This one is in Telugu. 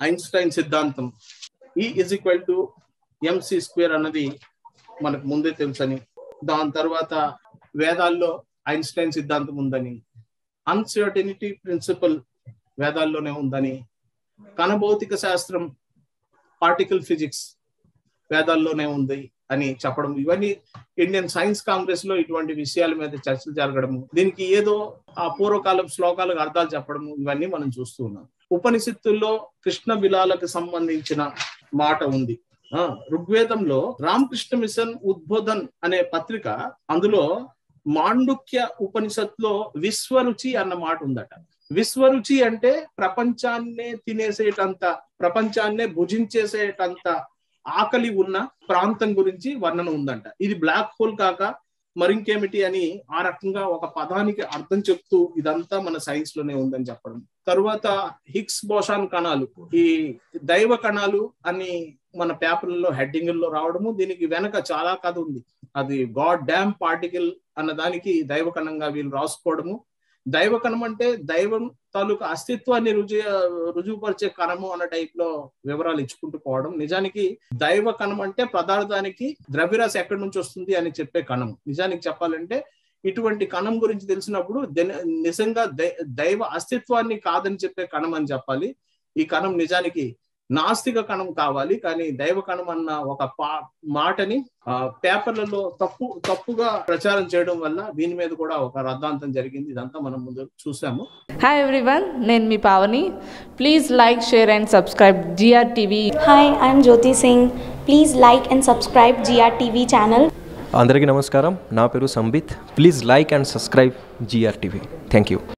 ఐన్స్టైన్ సిద్ధాంతం E is equal to MC square అన్నది మనకు ముందే తెలుసని దాని తర్వాత వేదాల్లో ఐన్స్టైన్ సిద్ధాంతం ఉందని అన్సర్టనిటీ ప్రిన్సిపల్ వేదాల్లోనే ఉందని కణభౌతిక శాస్త్రం పార్టికల్ ఫిజిక్స్ వేదాల్లోనే ఉంది అని చెప్పడం ఇవన్నీ ఇండియన్ సైన్స్ కాంగ్రెస్ లో ఇటువంటి విషయాల మీద చర్చలు జరగడము దీనికి ఏదో ఆ పూర్వకాలం శ్లోకాలకు అర్థాలు చెప్పడము ఇవన్నీ మనం చూస్తూ ఉన్నాం ఉపనిషత్తుల్లో కృష్ణ బిలాలకు సంబంధించిన మాట ఉంది ఆ ఋగ్వేదంలో రామకృష్ణ మిషన్ ఉద్బోధన్ అనే పత్రిక అందులో మాండుక్య ఉపనిషత్తులో విశ్వరుచి అన్న మాట ఉందట విశ్వరుచి అంటే ప్రపంచాన్నే తినేసేటంత ప్రపంచాన్నే భుజించేసేటంత ఆకలి ఉన్న ప్రాంతం గురించి వర్ణన ఉందంట ఇది బ్లాక్ హోల్ కాక మరింకేమిటి అని ఆ రకంగా ఒక పదానికి అర్థం చెప్తూ ఇదంతా మన సైన్స్ లోనే ఉందని చెప్పడం తరువాత హిగ్స్ బోషాన్ కణాలు ఈ దైవ కణాలు అని మన పేపర్లలో హెడ్డింగ్ల్లో రావడము దీనికి వెనక చాలా కథ ఉంది అది గాడ్ డ్యామ్ పార్టికల్ అన్న దానికి దైవ కణంగా వీళ్ళు రాసుకోవడము దైవ కణం అంటే దైవం తాలూకు అస్తిత్వాన్ని రుజు రుజువుపరిచే కణము అన్న టైప్ లో వివరాలు ఇచ్చుకుంటూ పోవడం నిజానికి దైవ కణం అంటే పదార్థానికి ద్రవ్యరాశి ఎక్కడి నుంచి వస్తుంది అని చెప్పే కణం నిజానికి చెప్పాలంటే ఇటువంటి కణం గురించి తెలిసినప్పుడు నిజంగా దైవ అస్తిత్వాన్ని కాదని చెప్పే కణం అని చెప్పాలి ఈ కణం నిజానికి నాస్తిక కణం కావాలి కానీ దైవ కణం అన్న ఒక మాటని పేపర్లలో తప్పు తప్పుగా ప్రచారం చేయడం వల్ల దీని మీద కూడా ఒక రద్దాంతం జరిగింది ఇదంతా మనం ముందు చూసాము హాయ్ ఎవ్రీవన్ నేను మీ Pavani please like share and subscribe GR TV hi I'm Jyothi Singh please like and subscribe GR TV channel అందరికీ నమస్కారం నా పేరు Sambit please like and subscribe GR TV thank you